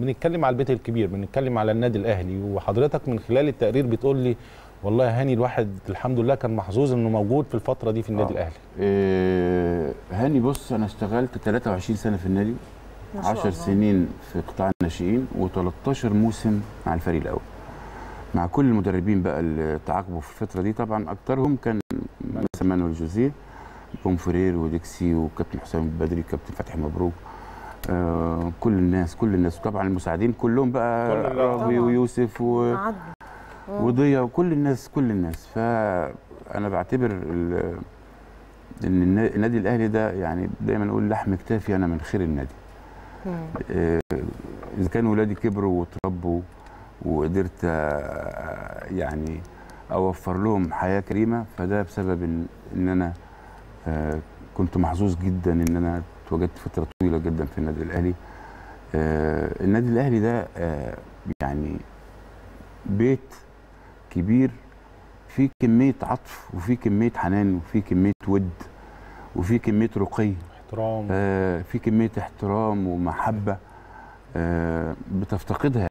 بنتكلم على البيت الكبير بنتكلم على النادي الاهلي وحضرتك من خلال التقرير بتقول لي والله يا هاني الواحد الحمد لله كان محظوظ انه موجود في الفتره دي في النادي آه. الاهلي آه، هاني بص انا اشتغلت 23 سنه في النادي ما شاء 10 الله. سنين في قطاع الناشئين و13 موسم مع الفريق الاول مع كل المدربين بقى اللي تعاقبوا في الفتره دي طبعا اكترهم كان مثلا مانويل جوزيه بومفرير وديكسي وكابتن حسام البدري كابتن فتحي مبروك آه كل الناس كل الناس طبعا المساعدين كلهم بقى كل- راضي طبعاً. ويوسف و... عدوا مم. وضيا وكل الناس كل الناس فانا بعتبر ال- ان النا- النادي الاهلي ده يعني دايما اقول لحم كتافي انا من خير النادي مم. آه، اذا كانوا ولادي كبروا وتربوا وقدرت آه، يعني اوفر لهم حياه كريمه فده بسبب ان, إن انا آه، كنت محظوظ جدا ان انا اتواجدت فتره طويله جدا في النادي الاهلي آه، النادي الاهلي ده آه، يعني بيت كبير فيه كميه عطف وفيه كميه حنان وفيه كميه ود وفيه كميه رقي احترام آه، في كميه احترام ومحبه آه، بتفتقدها